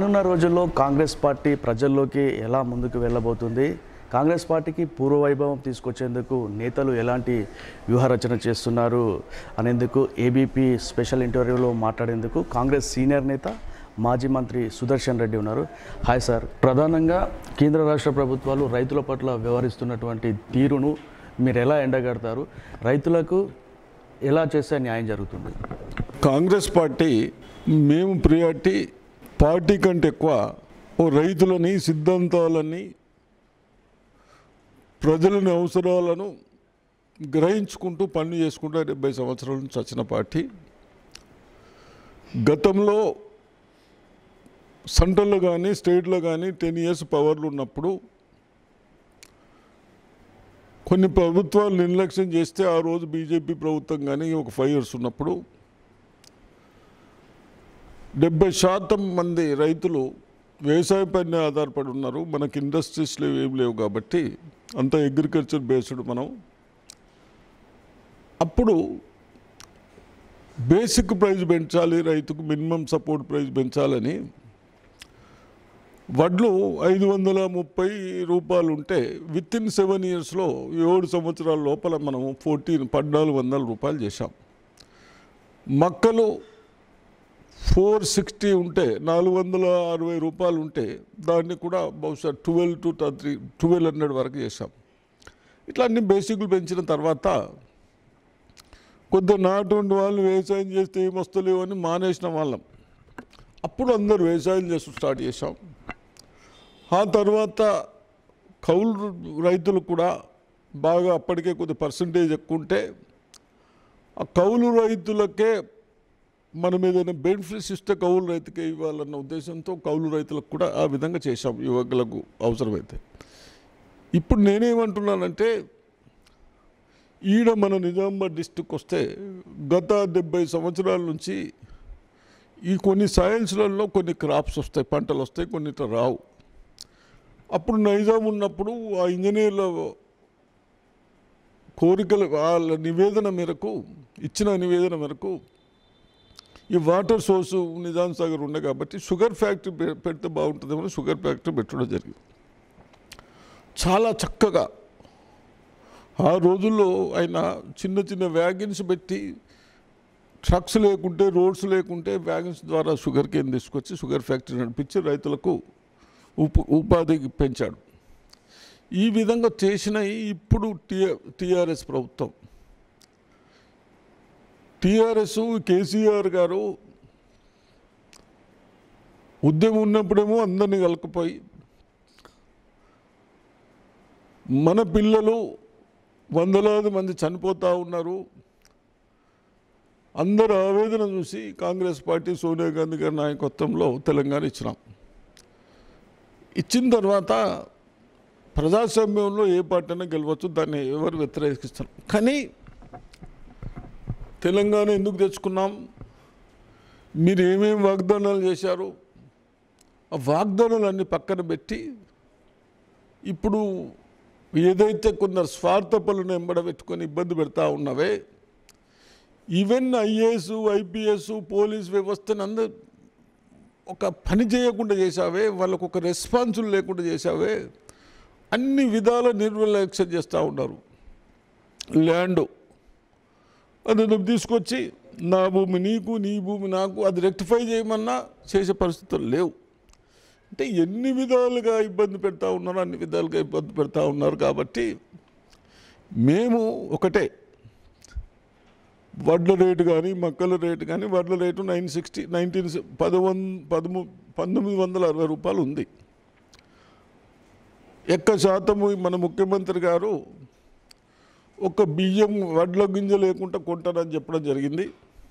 రానున్న రోజుల్లో కాంగ్రెస్ పార్టీ ప్రజల్లోకి ఎలా ముందుకు వెళ్ళబోతుంది కాంగ్రెస్ పార్టీకి పూర్వవైభవం తీసుకొచ్చేందుకు నేతలు ఎలాంటి వ్యూహరచన చేస్తున్నారు అనేందుకు ఏబీపీ స్పెషల్ ఇంటర్వ్యూలో మాట్లాడేందుకు కాంగ్రెస్ సీనియర్ నేత మాజీ మంత్రి సుదర్శన్ రెడ్డి ఉన్నారు హాయ్ సార్ ప్రధానంగా కేంద్ర రాష్ట్ర ప్రభుత్వాలు రైతుల పట్ల వ్యవహరిస్తున్నటువంటి తీరును మీరు ఎలా ఎండగడతారు రైతులకు ఎలా చేస్తే న్యాయం జరుగుతుంది కాంగ్రెస్ పార్టీ మేము ప్రియారిటీ పార్టీ కంటే ఎక్కువ ఓ రైతులని సిద్ధాంతాలని ప్రజలని అవసరాలను గ్రహించుకుంటూ పని చేసుకుంటూ డెబ్బై సంవత్సరాల నుంచి వచ్చిన పార్టీ గతంలో సెంట్రల్లో కానీ స్టేట్లో కానీ టెన్ ఇయర్స్ పవర్లు ఉన్నప్పుడు కొన్ని ప్రభుత్వాలు నిర్లక్ష్యం చేస్తే ఆ రోజు బీజేపీ ప్రభుత్వం కానీ ఒక ఫైవ్ ఇయర్స్ ఉన్నప్పుడు డెబ్బై శాతం మంది రైతులు వ్యవసాయ పైన ఆధారపడి ఉన్నారు మనకి ఇండస్ట్రీస్ లేవు ఏం లేవు కాబట్టి అంతా అగ్రికల్చర్ బేస్డ్ మనం అప్పుడు బేసిక్ ప్రైస్ పెంచాలి రైతుకు మినిమం సపోర్ట్ ప్రైస్ పెంచాలని వడ్లు ఐదు వందల ముప్పై రూపాయలు ఉంటే విత్ ఇన్ సెవెన్ ఇయర్స్లో ఏడు సంవత్సరాల లోపల మనం ఫోర్టీన్ పద్నాలుగు వందల రూపాయలు చేశాం మక్కలు ఫోర్ సిక్స్టీ ఉంటే నాలుగు వందల అరవై రూపాయలు ఉంటే దాన్ని కూడా బహుశా twelve to three twelve hundred వరకు చేశాం ఇట్లా అన్ని బేసిక్లు పెంచిన తర్వాత కొద్ది నాటువంటి వాళ్ళు వ్యవసాయం చేస్తే ఏం వస్తలేవు అని మానేసిన వాళ్ళం అప్పుడు అందరూ వ్యవసాయం చేస్తూ స్టార్ట్ చేశాం ఆ తర్వాత కౌలు రైతులు కూడా బాగా అప్పటికే కొద్ది పర్సంటేజ్ ఎక్కువ ఉంటే ఆ కౌలు రైతులకే మనం ఏదైనా బెనిఫిట్స్ ఇస్తే కౌలు రైతుకే ఇవ్వాలన్న ఉద్దేశంతో కౌలు రైతులకు కూడా ఆ విధంగా చేశాం యువకులకు అవసరమైతే ఇప్పుడు నేనేమంటున్నానంటే ఈడ మన నిజామాబాద్ డిస్టిక్ వస్తే గత డెబ్బై సంవత్సరాల నుంచి ఈ కొన్ని సైన్స్లలో కొన్ని క్రాప్స్ వస్తాయి పంటలు వస్తాయి కొన్ని ఇట్లా రావు అప్పుడు నైజాం ఉన్నప్పుడు ఆ ఇంజనీర్ల కోరికల వాళ్ళ నివేదన మేరకు ఇచ్చిన నివేదన మేరకు ఈ వాటర్ సోర్సు నిజాం సాగర్ ఉండే కాబట్టి షుగర్ ఫ్యాక్టరీ పె- పెడితే బాగుంటుందేమో షుగర్ ఫ్యాక్టరీ పెట్టడం జరిగింది చాలా చక్కగా ఆ రోజుల్లో ఆయన చిన్న చిన్న వ్యాగన్స్ పెట్టి ట్రక్స్ లేకుంటే రోడ్స్ లేకుంటే వ్యాగన్స్ ద్వారా షుగర్ కేన్ తీసుకొచ్చి షుగర్ ఫ్యాక్టరీ నడిపించి రైతులకు ఉప ఉపాధికి పెంచాడు ఈ విధంగా చేసిన ఇప్పుడు టీ టీఆర్ఎస్ ప్రభుత్వం టీఆర్ఎస్ కేసీఆర్ గారు ఉద్యమం ఉన్నప్పుడేమో అందరినీ కలకపోయి మన పిల్లలు వందలాది మంది చనిపోతూ ఉన్నారు అందరు ఆవేదన చూసి కాంగ్రెస్ పార్టీ సోనియా గాంధీ గారి నాయకత్వంలో తెలంగాణ ఇచ్చినాం ఇచ్చిన తర్వాత ప్రజాస్వామ్యంలో ఏ పార్టీ అయినా గెలవచ్చు దాన్ని ఎవరు వ్యతిరేకిస్తారు కానీ తెలంగాణ ఎందుకు తెచ్చుకున్నాం మీరు ఏమేమి వాగ్దానాలు చేశారు ఆ వాగ్దానాలన్నీ పక్కన పెట్టి ఇప్పుడు ఏదైతే కొందరు స్వార్థ పనులను ఎంబడబెట్టుకొని ఇబ్బంది పెడతా ఉన్నవే ఈవెన్ ఐఏఎస్ ఐపీఎస్ పోలీస్ వ్యవస్థను అందరూ ఒక పని చేయకుండా చేసావే వాళ్ళకు ఒక రెస్పాన్సులు లేకుండా చేసావే అన్ని విధాల నిర్లక్ష్యం చేస్తూ ఉన్నారు ల్యాండ్ అది నువ్వు తీసుకొచ్చి నా భూమి నీకు నీ భూమి నాకు అది రెక్టిఫై చేయమన్నా చేసే పరిస్థితులు లేవు అంటే ఎన్ని విధాలుగా ఇబ్బంది పెడతా ఉన్నారు అన్ని విధాలుగా ఇబ్బంది పెడతా ఉన్నారు కాబట్టి మేము ఒకటే వడ్ల రేటు కానీ మక్కల రేటు కానీ వడ్ల రేటు నైన్ సిక్స్టీ నైన్టీన్ పదవన్ పదము పంతొమ్మిది వందల అరవై రూపాయలు ఉంది ఎక్క శాతము మన ముఖ్యమంత్రి గారు ఒక బియ్యం వడ్ల గింజ లేకుండా కొంటానని చెప్పడం జరిగింది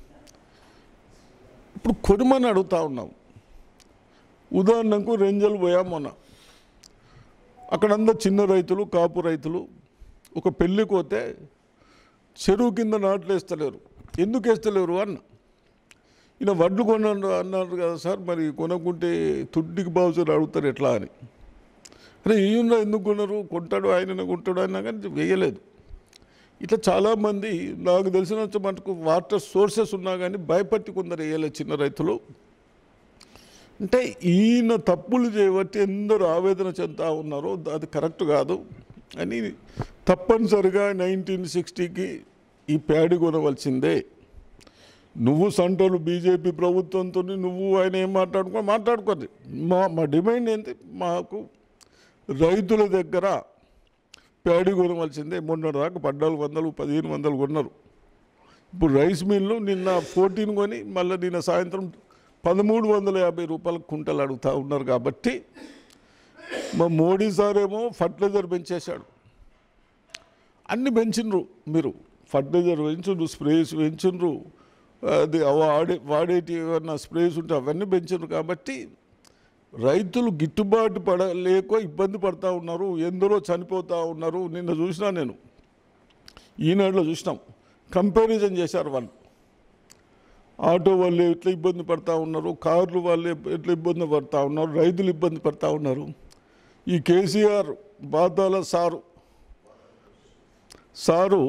ఇప్పుడు కొనుమని అడుగుతా ఉన్నాం ఉదాహరణకు రెంజల్ పోయాం మొన్న అక్కడంతా చిన్న రైతులు కాపు రైతులు ఒక పెళ్ళికి పోతే చెరువు కింద నాట్లు వేస్తలేరు ఎందుకు వేస్తలేరు అన్న ఈయన వడ్లు కొన్నాడు అన్నారు కదా సార్ మరి కొనకుంటే తుడ్డికి బావుసారి అడుగుతారు ఎట్లా అని అరే ఈయన ఎందుకు కొన్నారు కొంటాడు ఆయన కొంటాడు అయినా కానీ వేయలేదు ఇట్లా చాలామంది నాకు తెలిసినంత మటుకు వాటర్ సోర్సెస్ ఉన్నా కానీ భయపట్టి కొందరు వేయలేదు చిన్న రైతులు అంటే ఈయన తప్పులు చేయబట్టి ఎందరో ఆవేదన చెందుతా ఉన్నారో అది కరెక్ట్ కాదు అని తప్పనిసరిగా నైన్టీన్ సిక్స్టీకి ఈ ప్యాడ్ కొనవలసిందే నువ్వు సంటోలు బీజేపీ ప్రభుత్వంతో నువ్వు ఆయన ఏం మాట్లాడుకో మాట్లాడుకోండి మా మా డిమాండ్ ఏంటి మాకు రైతుల దగ్గర ప్యాడీ కొనవలసిందే మొన్న దాకా పద్నాలుగు వందలు పదిహేను వందలు కొన్నారు ఇప్పుడు రైస్ మిల్లు నిన్న ఫోర్టీన్ కొని మళ్ళీ నిన్న సాయంత్రం పదమూడు వందల యాభై రూపాయల కుంటలు అడుగుతూ ఉన్నారు కాబట్టి మా మోడీ సార్ ఏమో ఫర్టిలైజర్ పెంచేశాడు అన్ని పెంచిండ్రు మీరు ఫర్టిలైజర్ పెంచుండ్రు స్ప్రేస్ పెంచుండ్రు అది వాడే వాడేటి ఏమన్నా స్ప్రేస్ ఉంటే అవన్నీ పెంచిండ్రు కాబట్టి రైతులు గిట్టుబాటు పడలేక ఇబ్బంది పడతా ఉన్నారు ఎందరో చనిపోతూ ఉన్నారు నిన్న చూసినా నేను ఈనాడులో చూసినాం కంపారిజన్ చేశారు వాళ్ళు ఆటో వాళ్ళు ఎట్లా ఇబ్బంది పడతా ఉన్నారు కార్లు వాళ్ళు ఎట్లా ఇబ్బంది పడతా ఉన్నారు రైతులు ఇబ్బంది పడతా ఉన్నారు ఈ కేసీఆర్ బాధాల సారు సారు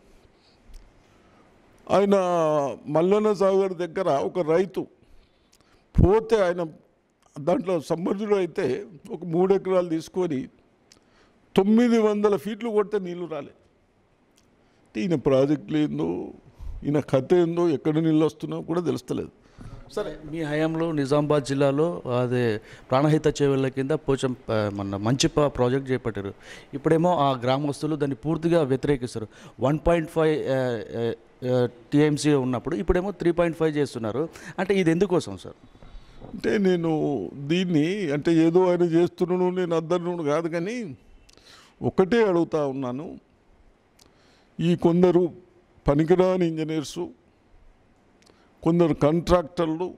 ఆయన మల్లన్న సాగర్ దగ్గర ఒక రైతు పోతే ఆయన దాంట్లో సమ్మర్జుడు అయితే ఒక మూడు ఎకరాలు తీసుకొని తొమ్మిది వందల ఫీట్లు కొడితే నీళ్లు రాలే అంటే ఈయన ప్రాజెక్టులు ఏందో ఈయన కథ ఏందో ఎక్కడ నీళ్ళు వస్తున్నాయో కూడా తెలుస్తలేదు సరే మీ హయాంలో నిజామాబాద్ జిల్లాలో అదే ప్రాణహిత చేవెళ్ళ కింద పోచం ఆ, మన మంచిప ప్రాజెక్ట్ చేపట్టారు ఇప్పుడేమో ఆ గ్రామస్తులు దాన్ని పూర్తిగా వ్యతిరేకిస్తారు వన్ పాయింట్ ఫైవ్ టీఎంసీ ఉన్నప్పుడు ఇప్పుడేమో త్రీ పాయింట్ ఫైవ్ చేస్తున్నారు అంటే ఇది ఎందుకోసం సార్ అంటే నేను దీన్ని అంటే ఏదో ఆయన చేస్తున్నాను నేను అద్దరును కాదు కానీ ఒకటే అడుగుతా ఉన్నాను ఈ కొందరు పనికిరాని ఇంజనీర్సు కొందరు కాంట్రాక్టర్లు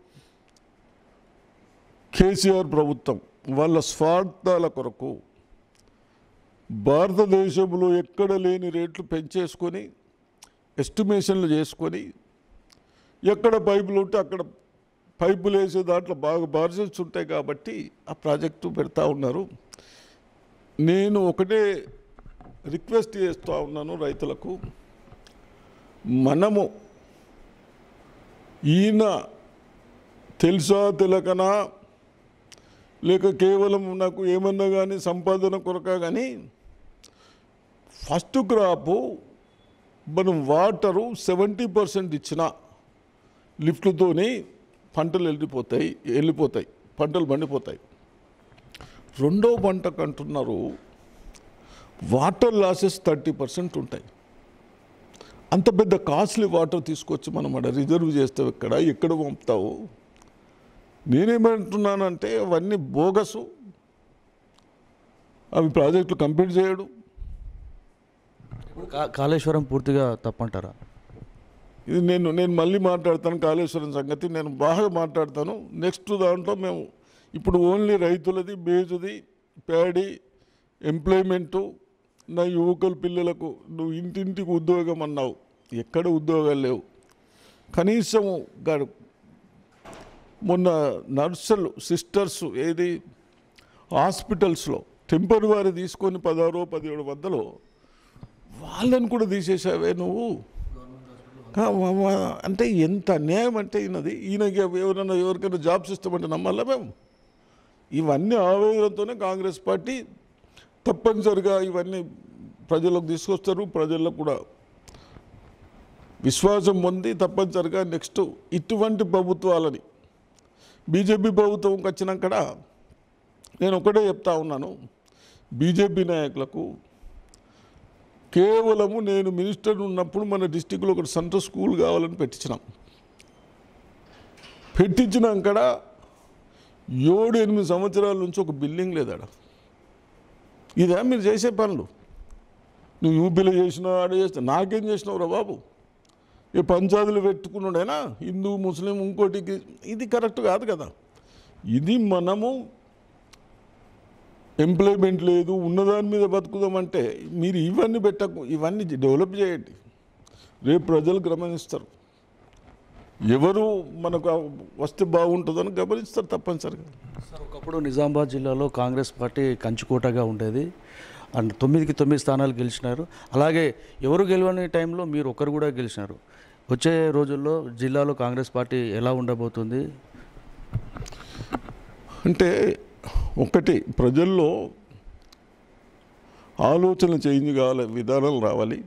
కేసీఆర్ ప్రభుత్వం వాళ్ళ స్వార్థాల కొరకు భారతదేశంలో ఎక్కడ లేని రేట్లు పెంచేసుకొని ఎస్టిమేషన్లు చేసుకొని ఎక్కడ పైపులు ఉంటే అక్కడ పైపులు వేసే దాంట్లో బాగా బార్జెస్ ఉంటాయి కాబట్టి ఆ ప్రాజెక్టు పెడతా ఉన్నారు నేను ఒకటే రిక్వెస్ట్ చేస్తూ ఉన్నాను రైతులకు మనము ఈయన తెలుసా తెలకనా లేక కేవలం నాకు ఏమన్నా కానీ సంపాదన కొరక కానీ ఫస్ట్ క్రాపు మనం వాటరు సెవెంటీ పర్సెంట్ ఇచ్చిన లిఫ్ట్తోని పంటలు వెళ్ళిపోతాయి వెళ్ళిపోతాయి పంటలు పండిపోతాయి రెండో పంటకు అంటున్నారు వాటర్ లాసెస్ థర్టీ పర్సెంట్ ఉంటాయి అంత పెద్ద కాస్ట్లీ వాటర్ తీసుకొచ్చి మనం అక్కడ రిజర్వ్ చేస్తావు ఎక్కడ ఎక్కడ పంపుతావు నేనేమంటున్నానంటే అవన్నీ బోగసు అవి ప్రాజెక్టులు కంప్లీట్ చేయడు ఇప్పుడు కా- కాళేశ్వరం పూర్తిగా తప్పంటారా ఇది నేను నేను మళ్ళీ మాట్లాడతాను కాళేశ్వరం సంగతి నేను బాగా మాట్లాడతాను నెక్స్ట్ దాంట్లో మేము ఇప్పుడు ఓన్లీ రైతులది బేజుది ప్యాడీ ఎంప్లాయ్మెంటు నా యువకుల పిల్లలకు నువ్వు ఇంటింటికి ఉద్యోగం అన్నావు ఎక్కడ ఉద్యోగాలు లేవు కనీసం గాడు మొన్న నర్సులు సిస్టర్స్ ఏది హాస్పిటల్స్లో టెంపరవరీ తీసుకొని పదహారో పదిహేడు వందలు వాళ్ళని కూడా తీసేసావే నువ్వు కా- వా- వా- అంటే ఎంత అన్యాయం అంటే ఈయనది ఈయనకి ఎవరైనా ఎవరికైనా జాబ్స్ ఇస్తామంటే నమ్మాలా మేము ఇవన్నీ ఆవేదనతోనే కాంగ్రెస్ పార్టీ తప్పనిసరిగా ఇవన్నీ ప్రజలకు తీసుకొస్తారు ప్రజలకు కూడా విశ్వాసం పొంది తప్పనిసరిగా నెక్స్ట్ ఇటువంటి ప్రభుత్వాలని బీజేపీ ప్రభుత్వం వచ్చినాక నేను ఒకటే చెప్తా ఉన్నాను బీజేపీ నాయకులకు కేవలము నేను మినిస్టర్ ఉన్నప్పుడు మన డిస్టిక్లో ఒకటి సెంటర్ స్కూల్ కావాలని పెట్టించినాం పెట్టించినాక ఏడు ఎనిమిది సంవత్సరాల నుంచి ఒక బిల్డింగ్ లేదాడ ఇదే మీరు చేసే పనులు నువ్వు యూపీలో చేసినావు ఆడ చేసినా నాకేం చేసినావు రా బాబు ఈ పంచాయతీలు పెట్టుకున్నాడేనా హిందూ ముస్లిం ఇంకోటికి ఇది కరెక్ట్ కాదు కదా ఇది మనము ఎంప్లాయ్మెంట్ లేదు ఉన్నదాని మీద బతుకుదామంటే మీరు ఇవన్నీ పెట్టకు ఇవన్నీ డెవలప్ చేయండి రేపు ప్రజలు గమనిస్తారు ఎవరు మనకు వస్తే బాగుంటుందని గమనిస్తారు తప్పనిసరిగా సార్ ఒకప్పుడు నిజామాబాద్ జిల్లాలో కాంగ్రెస్ పార్టీ కంచుకోటగా ఉండేది అండ్ తొమ్మిదికి తొమ్మిది స్థానాలు గెలిచినారు అలాగే ఎవరు గెలవని టైంలో మీరు ఒక్కరు కూడా గెలిచినారు వచ్చే రోజుల్లో జిల్లాలో కాంగ్రెస్ పార్టీ ఎలా ఉండబోతుంది అంటే ఒకటి ప్రజల్లో ఆలోచన చేంజ్ కావాలి విధానాలు రావాలి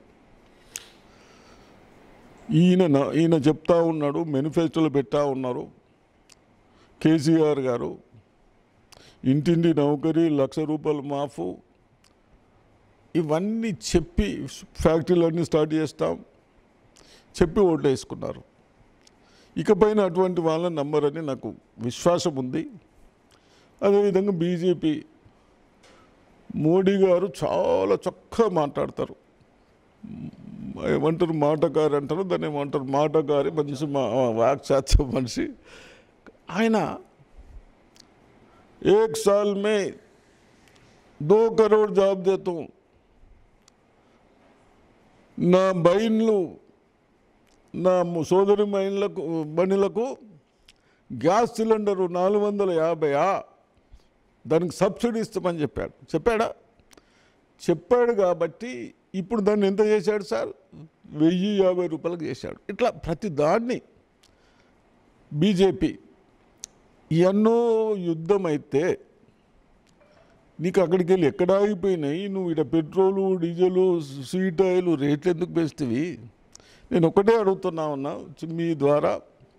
ఈయన నా- ఈయన చెప్తా ఉన్నాడు మేనిఫెస్టోలో పెట్టా ఉన్నారు కేసీఆర్ గారు ఇంటింటి నౌకరీ లక్ష రూపాయలు మాఫు ఇవన్నీ చెప్పి ఫ్యాక్టరీలన్నీ స్టార్ట్ చేస్తాం చెప్పి ఓట్లు వేసుకున్నారు ఇకపైన అటువంటి వాళ్ళని నమ్మరని నాకు విశ్వాసం ఉంది అదేవిధంగా బీజేపీ మోడీ గారు చాలా చక్కగా మాట్లాడతారు మ్, ఏమంటారు మాటకారి అంటారు దాన్ని ఏమంటారు మాటకారి మనిషి మా వాక్చాత్య మనిషి ఆయన एक साल में दो करोड़ जॉब देता हूँ నా బైన్లు నా ము- సోదరి మైన్లకు బణులకు గ్యాస్ సిలిండరు నాలుగు వందల యాభైయా దానికి సబ్సిడీ ఇస్తామని చెప్పాడు చెప్పాడా చెప్పాడు కాబట్టి ఇప్పుడు దాన్ని ఎంత చేశాడు సార్ వెయ్యి యాభై రూపాయలకు చేశాడు ఇట్లా ప్రతి దాన్ని బీజేపీ ఎన్నో యుద్ధం అయితే నీకు అక్కడికి వెళ్ళి ఎక్కడ ఆగిపోయినాయి నువ్వు ఇక్కడ పెట్రోలు డీజిల్ స్వీట్ ఆయిల్ రేట్లు ఎందుకు పెంచుతవి నేను ఒకటే అడుగుతున్నా ఉన్నా మీ ద్వారా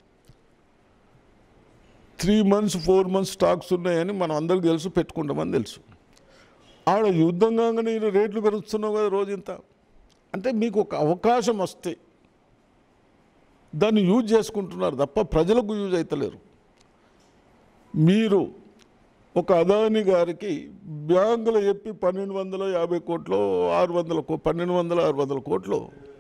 three months four months stocks ఉన్నాయని మనం అందరికి తెలుసు పెట్టుకుంటామని తెలుసు ఆడ యుద్ధం కాగానే ఈయన రేట్లు పెరుగుతున్నావు కదా రోజు ఇంత అంటే మీకు ఒక అవకాశం వస్తే దాన్ని యూజ్ చేసుకుంటున్నారు తప్ప ప్రజలకు యూజ్ అవుతలేరు మీరు ఒక అదాని గారికి బ్యాంకులో చెప్పి పన్నెండు వందల యాభై కోట్లు ఆరు వందల కో పన్నెండు వందల ఆరు వందల కోట్లు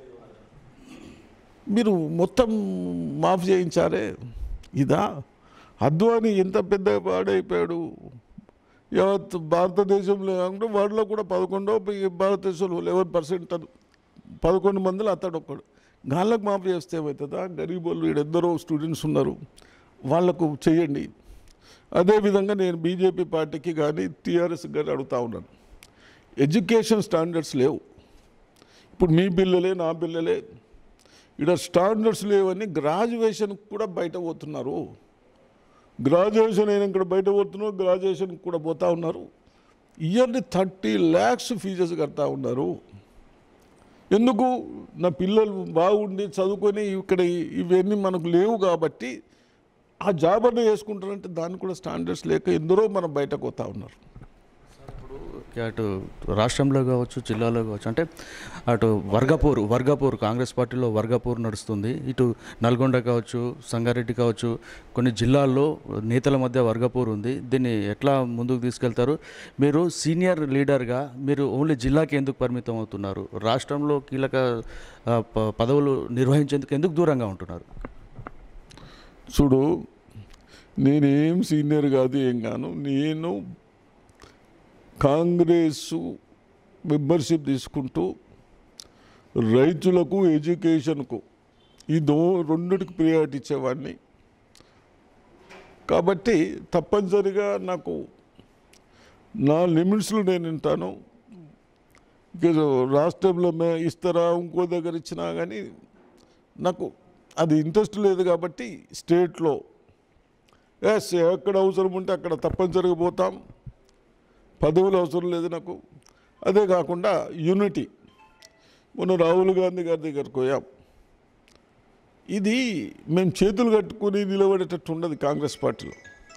మీరు మొత్తం మాఫ్ చేయించారే ఇదా అద్వాని ఎంత పెద్ద పాడైపోయాడు యావత్ భారతదేశంలో కాకుండా వాడిలో కూడా పదకొండో ఈ భారతదేశంలో లెవెన్ పర్సెంట్ పదకొండు మందిలో అతడు ఒక్కడు గాళ్ళకు మాఫ్ చేస్తే ఏమవుతుందా గరీబ్ వాళ్ళు వీడెద్దరో స్టూడెంట్స్ ఉన్నారు వాళ్లకు చేయండి అదేవిధంగా నేను బీజేపీ పార్టీకి కానీ టీఆర్ఎస్ కానీ అడుగుతా ఉన్నాను ఎడ్యుకేషన్ స్టాండర్డ్స్ లేవు ఇప్పుడు మీ పిల్లలే నా పిల్లలే ఇక్కడ స్టాండర్డ్స్ లేవని గ్రాడ్యుయేషన్ కూడా బయట పోతున్నారు గ్రాడ్యుయేషన్ అయినా ఇక్కడ బయట పోతున్నారు గ్రాడ్యుయేషన్ కూడా పోతా ఉన్నారు ఇయర్లీ థర్టీ ల్యాక్స్ ఫీజెస్ కడతా ఉన్నారు ఎందుకు నా పిల్లలు బాగుండి చదువుకొని ఇక్కడ ఇ- ఇవన్నీ మనకు లేవు కాబట్టి ఆ జాబ్ అన్న చేసుకుంటారంటే దానికి కూడా స్టాండర్డ్స్ లేక ఎందరో మనం బయటకు పోతా ఉన్నారు అటు రాష్ట్రంలో కావచ్చు జిల్లాలో కావచ్చు అంటే అటు వర్గపూర్ వర్గపూర్ కాంగ్రెస్ పార్టీలో వర్గపూర్ నడుస్తుంది ఇటు నల్గొండ కావచ్చు సంగారెడ్డి కావచ్చు కొన్ని జిల్లాల్లో నేతల మధ్య వర్గపూర్ ఉంది దీన్ని ఎట్లా ముందుకు తీసుకెళ్తారు మీరు సీనియర్ లీడర్గా మీరు ఓన్లీ జిల్లాకి ఎందుకు పరిమితం అవుతున్నారు రాష్ట్రంలో కీలక ఆ, ప- పదవులు నిర్వహించేందుకు ఎందుకు దూరంగా ఉంటున్నారు చూడు నేనేం సీనియర్ కాదు ఏం కాను నేను కాంగ్రెస్ మెంబర్షిప్ తీసుకుంటూ రైతులకు ఎడ్యుకేషన్కు ఈ దో రెండిటికి ప్రియారిటీ ఇచ్చేవాడిని కాబట్టి తప్పనిసరిగా నాకు నా లిమిట్స్లో నేను వింటాను ఇక రాష్ట్రంలో మే- ఇస్తారా ఇంకో దగ్గర ఇచ్చినా కానీ నాకు అది ఇంట్రెస్ట్ లేదు కాబట్టి స్టేట్లో ఎస్ ఎక్కడ అవసరం ఉంటే అక్కడ తప్పనిసరిగా పోతాం పదవులు అవసరం లేదు నాకు అదే కాకుండా యూనిటీ మొన్న రాహుల్ గాంధీ గారి దగ్గరకు పోయాం ఇది మేము చేతులు కట్టుకుని నిలబడేటట్టు ఉండదు కాంగ్రెస్ పార్టీలో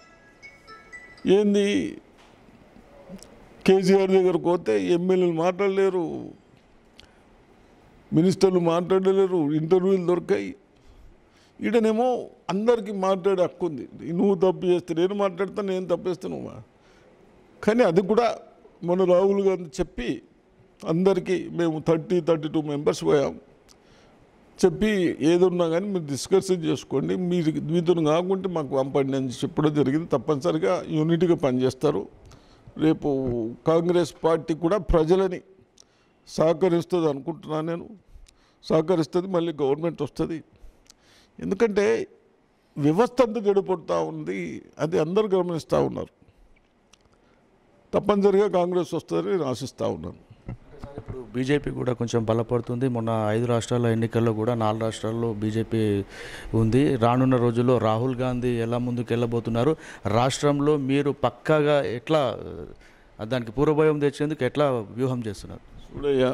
ఏంది కేసీఆర్ దగ్గరకు పోతే ఎమ్మెల్యేలు మాట్లాడలేరు మినిస్టర్లు మాట్లాడలేరు ఇంటర్వ్యూలు దొరికాయి ఈడనేమో అందరికీ మాట్లాడే హక్కు ఉంది నువ్వు తప్పు చేస్తే నేను మాట్లాడతా నేను తప్పేస్తే నువ్వు మా- కానీ అది కూడా మన రాహుల్ గాంధీ చెప్పి అందరికీ మేము థర్టీ థర్టీ టూ మెంబర్స్ పోయాం చెప్పి ఏదున్నా కానీ మీరు డిస్కషన్ చేసుకోండి మీరు మీతో కాకుంటే మాకు పంపండి అని చెప్పడం జరిగింది తప్పనిసరిగా యూనిట్గా పనిచేస్తారు రేపు కాంగ్రెస్ పార్టీ కూడా ప్రజలని సహకరిస్తుంది అనుకుంటున్నాను నేను సహకరిస్తుంది మళ్ళీ గవర్నమెంట్ వస్తుంది ఎందుకంటే వ్యవస్థ అంతా చెడిపడుతూ ఉంది అది అందరూ గమనిస్తూ ఉన్నారు తప్పనిసరిగా కాంగ్రెస్ వస్తుందని నేను ఆశిస్తూ ఉన్నాను ఇప్పుడు బీజేపీ కూడా కొంచెం బలపడుతుంది మొన్న ఐదు రాష్ట్రాల ఎన్నికల్లో కూడా నాలుగు రాష్ట్రాల్లో బీజేపీ ఉంది రానున్న రోజుల్లో రాహుల్ గాంధీ ఎలా ముందుకు వెళ్ళబోతున్నారు రాష్ట్రంలో మీరు పక్కాగా ఎట్లా ఆ, దానికి పూర్వభయం తెచ్చేందుకు ఎట్లా వ్యూహం చేస్తున్నారు చూడయ్యా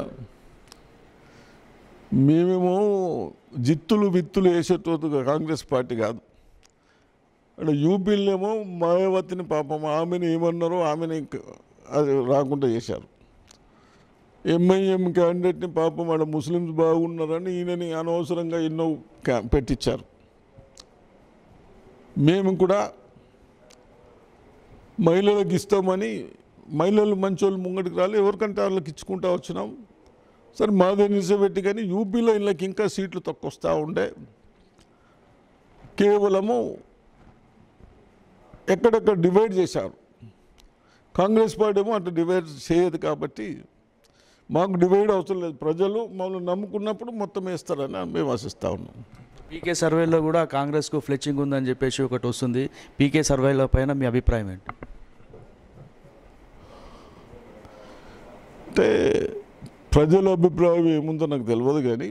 మేమేమో జిత్తులు విత్తులు వేసేటోదు కాంగ్రెస్ పార్టీ కాదు అంటే యూపీలోనేమో మాయావతిని పాపం ఆమెను ఏమన్నారో ఆమెను ఇంక- అది రాకుండా చేశారు ఎంఐఎం క్యాండిడేట్ని పాపం ఆడ ముస్లిమ్స్ బాగున్నారని ఈయనని అనవసరంగా ఎన్నో క్యా- పెట్టించారు మేము కూడా మహిళలకు ఇస్తామని మహిళలు మంచోళ్ళు ముంగటికి రాలి ఎవరికంటే వాళ్ళకి ఇచ్చుకుంటా వచ్చినాం సరే మాదే నిలిచబెట్టి కానీ యూపీలో వీళ్ళకి ఇంకా సీట్లు తక్కువ వస్తూ ఉండే కేవలము ఎక్కడెక్కడ డివైడ్ చేశారు కాంగ్రెస్ పార్టీ ఏమో అట్లా డివైడ్ చేయదు కాబట్టి మాకు డివైడ్ అవసరం లేదు ప్రజలు మమ్మల్ని నమ్ముకున్నప్పుడు మొత్తం వేస్తారని మేము ఆశిస్తూ ఉన్నాం పీకే సర్వేలో కూడా కాంగ్రెస్కు ఫ్లెచ్చింగ్ ఉందని చెప్పేసి ఒకటి వస్తుంది పీకే సర్వేల పైన మీ అభిప్రాయం ఏంటి అంటే ప్రజల అభిప్రాయం ఏముందో నాకు తెలియదు కానీ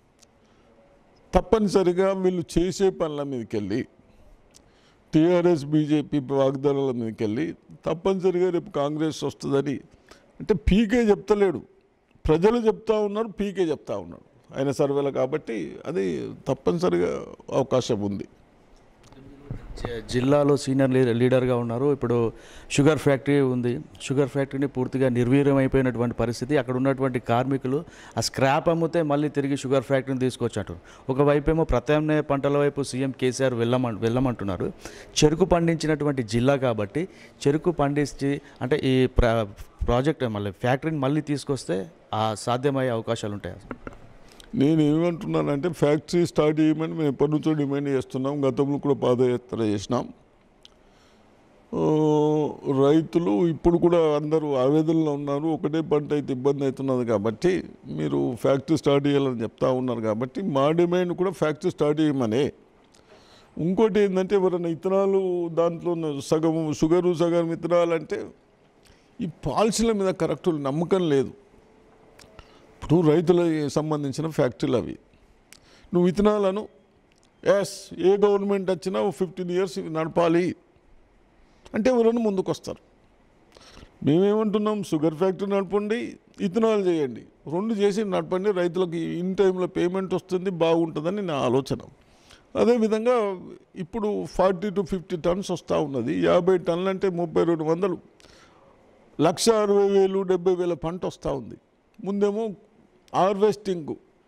తప్పనిసరిగా వీళ్ళు చేసే పనుల మీదకి వెళ్ళి టీఆర్ఎస్ బీజేపీ వాగ్దానాల మీదకి వెళ్ళి తప్పనిసరిగా రేపు కాంగ్రెస్ వస్తుందని అంటే పీకే చెప్తలేడు ప్రజలు చెప్తా ఉన్నారు పీకే చెప్తా ఉన్నాడు ఆయన సర్వేలు కాబట్టి అది తప్పనిసరిగా అవకాశం ఉంది జ- జిల్లాలో సీనియర్ లీ- లీడర్గా ఉన్నారు ఇప్పుడు షుగర్ ఫ్యాక్టరీ ఉంది షుగర్ ఫ్యాక్టరీని పూర్తిగా నిర్వీర్యం అయిపోయినటువంటి పరిస్థితి అక్కడ ఉన్నటువంటి కార్మికులు ఆ స్క్రాప్ అమ్మితే మళ్ళీ తిరిగి షుగర్ ఫ్యాక్టరీని తీసుకొచ్చారు ఒకవైపు ఏమో ప్రత్యామ్నాయ పంటల వైపు సీఎం కేసీఆర్ వెళ్ళమం వెళ్ళమంటున్నారు చెరుకు పండించినటువంటి జిల్లా కాబట్టి చెరుకు పండించి అంటే ఈ ప్ర ప్రాజెక్ట్ మళ్ళీ ఫ్యాక్టరీని మళ్ళీ తీసుకొస్తే ఆ సాధ్యమయ్యే అవకాశాలు ఉంటాయి నేను ఏమంటున్నానంటే ఫ్యాక్టరీ స్టార్ట్ చేయమని మేము ఎప్పటి నుంచో డిమాండ్ చేస్తున్నాం గతంలో కూడా పాదయాత్ర చేసినాం ఆ, రైతులు ఇప్పుడు కూడా అందరూ ఆవేదనలో ఉన్నారు ఒకటే పంట అయితే ఇబ్బంది అవుతున్నది కాబట్టి మీరు ఫ్యాక్టరీ స్టార్ట్ చేయాలని చెప్తా ఉన్నారు కాబట్టి మా డిమాండ్ కూడా ఫ్యాక్టరీ స్టార్ట్ చేయమనే ఇంకోటి ఏంటంటే ఎవరైనా ఇత్తనాలు దాంట్లో ఉన్న సగం షుగరు సగం ఇత్తనాలు అంటే ఈ పాలసీల మీద కరెక్ట్ నమ్మకం లేదు ఇప్పుడు రైతులకు సంబంధించిన ఫ్యాక్టరీలు అవి నువ్వు విత్తనాలను ఎస్ ఏ గవర్నమెంట్ వచ్చినా ఫిఫ్టీన్ ఇయర్స్ ఇవి నడపాలి అంటే ఎవరైనా ముందుకు వస్తారు మేమేమంటున్నాం షుగర్ ఫ్యాక్టరీ నడపండి ఇథనాల్ చేయండి రెండు చేసి నడపండి రైతులకు ఇన్ టైంలో పేమెంట్ వస్తుంది బాగుంటుందని నా ఆలోచన అదేవిధంగా ఇప్పుడు ఫార్టీ టు ఫిఫ్టీ టన్స్ వస్తూ ఉన్నది యాభై టన్నులు అంటే ముప్పై రెండు వందలు లక్ష అరవై వేలు డెబ్బై వేల పంట వస్తూ ఉంది ముందేమో హార్వెస్టింగ్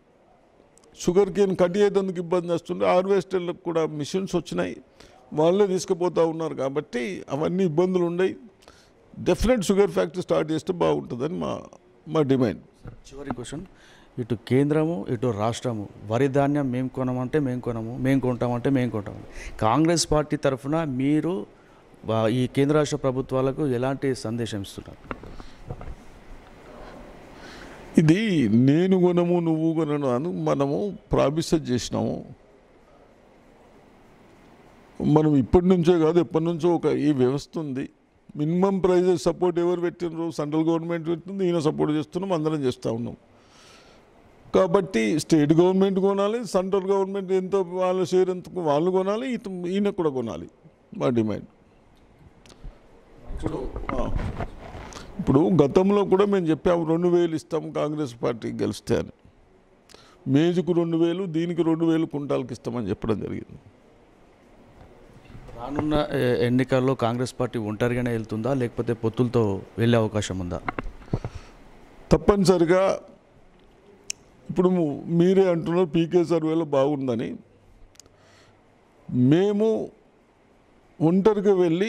షుగర్ కేన్ కట్ అయ్యేందుకు ఇబ్బంది వస్తుంది హార్వెస్టర్లకు కూడా మిషన్స్ వచ్చినాయి వాళ్ళే తీసుకుపోతూ ఉన్నారు కాబట్టి అవన్నీ ఇబ్బందులు ఉన్నాయి డెఫినెట్ షుగర్ ఫ్యాక్టరీ స్టార్ట్ చేస్తే బాగుంటుందని మా మా డిమాండ్ చివరి క్వశ్చన్ ఇటు కేంద్రము ఇటు రాష్ట్రము వరి ధాన్యం మేము కొనమంటే మేము కొనము మేము కొంటామంటే మేము కొంటాము కాంగ్రెస్ పార్టీ తరఫున మీరు వా- ఈ కేంద్ర రాష్ట్ర ప్రభుత్వాలకు ఎలాంటి సందేశం ఇస్తున్నారు ఇది నేను కొనము నువ్వు కొనను అని మనము ప్రామిసెస్ చేసినాము మనం ఇప్పటి నుంచే కాదు ఎప్పటి నుంచో ఒక ఈ వ్యవస్థ ఉంది మినిమం ప్రైజెస్ సపోర్ట్ ఎవరు పెట్టినారు సెంట్రల్ గవర్నమెంట్ పెట్టింది ఈయన సపోర్ట్ చేస్తున్నాం అందరం చేస్తూ ఉన్నాం కాబట్టి స్టేట్ గవర్నమెంట్ కొనాలి సెంట్రల్ గవర్నమెంట్ ఎంతో వాళ్ళ షేర్ ఎంత వాళ్ళు కొనాలి ఇత ఈయన కూడా కొనాలి మా డిమాండ్ ఇప్పుడు ఆ. ఇప్పుడు గతంలో కూడా మేము చెప్పాము రెండు వేలు ఇస్తాం కాంగ్రెస్ పార్టీ గెలిస్తే అని మేజుకు రెండు వేలు దీనికి రెండు వేలు కుంటాలకి ఇస్తామని చెప్పడం జరిగింది రానున్న ఎ- ఎన్నికల్లో కాంగ్రెస్ పార్టీ ఒంటరిగానే వెళ్తుందా లేకపోతే పొత్తులతో వెళ్ళే అవకాశం ఉందా తప్పనిసరిగా ఇప్పుడు మీరే అంటున్నారు పీకే సర్వేలో బాగుందని మేము ఒంటరిగా వెళ్ళి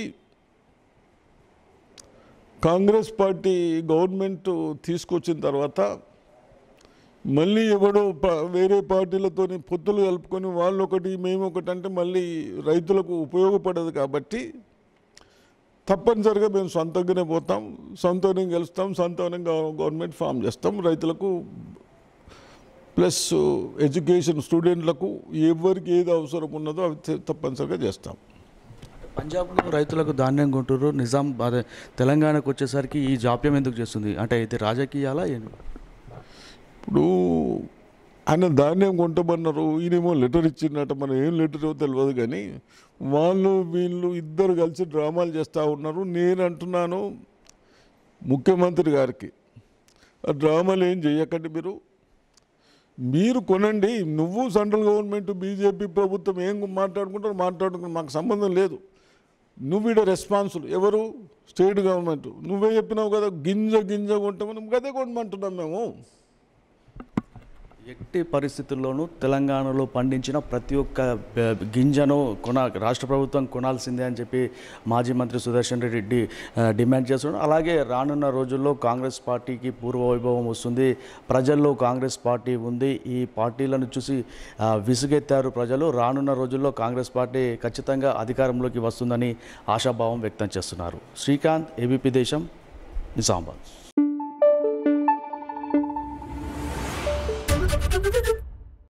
కాంగ్రెస్ పార్టీ గవర్నమెంట్ తీసుకొచ్చిన తర్వాత మళ్ళీ ఎవడో ప- వేరే పార్టీలతోని పొత్తులు కలుపుకొని వాళ్ళు ఒకటి మేము ఒకటి అంటే మళ్ళీ రైతులకు ఉపయోగపడదు కాబట్టి తప్పనిసరిగా మేము సొంతంగానే పోతాం సొంతంగా గెలుస్తాం సొంతంగా గవ- గవర్నమెంట్ ఫామ్ చేస్తాం రైతులకు ప్లస్ ఎడ్యుకేషన్ స్టూడెంట్లకు ఎవరికి ఏది అవసరం ఉన్నదో అవి తె- తప్పనిసరిగా చేస్తాం పంజాబ్లో రైతులకు ధాన్యం కొంటున్నారు నిజాం అదే తెలంగాణకు వచ్చేసరికి ఈ జాప్యం ఎందుకు చేస్తుంది అంటే ఇది రాజకీయాలా ఏంటి ఇప్పుడు ఆయన ధాన్యం కొంటమన్నారు ఈయనేమో లెటర్ ఇచ్చిందట మనం ఏం లెటర్ తెలియదు కానీ వాళ్ళు వీళ్ళు ఇద్దరు కలిసి డ్రామాలు చేస్తూ ఉన్నారు నేను అంటున్నాను ముఖ్యమంత్రి గారికి ఆ డ్రామాలు ఏం చేయకండి మీరు మీరు కొనండి నువ్వు సెంట్రల్ గవర్నమెంట్ బీజేపీ ప్రభుత్వం ఏం మాట్లాడుకుంటారో మాట్లాడుకుంటారు మాకు సంబంధం లేదు నువ్వు ఇడ రెస్పాన్సిబుల్ ఎవరు స్టేట్ గవర్నమెంట్ నువ్వే చెప్పినావు కదా గింజ గింజ కొంటామని గదే కొనమంటున్నాం మేము ఎట్టి పరిస్థితుల్లోనూ తెలంగాణలో పండించిన ప్రతి ఒక్క బ- గింజను కొన రాష్ట్ర ప్రభుత్వం కొనాల్సిందే అని చెప్పి మాజీ మంత్రి సుదర్శన్ రెడ్డి ఆ, డిమాండ్ చేస్తున్నాడు అలాగే రానున్న రోజుల్లో కాంగ్రెస్ పార్టీకి పూర్వ వైభవం వస్తుంది ప్రజల్లో కాంగ్రెస్ పార్టీ ఉంది ఈ పార్టీలను చూసి ఆ, విసుగెత్తారు ప్రజలు రానున్న రోజుల్లో కాంగ్రెస్ పార్టీ ఖచ్చితంగా అధికారంలోకి వస్తుందని ఆశాభావం వ్యక్తం చేస్తున్నారు శ్రీకాంత్ ఏబీపీ దేశం నిజామాబాద్ Thank you.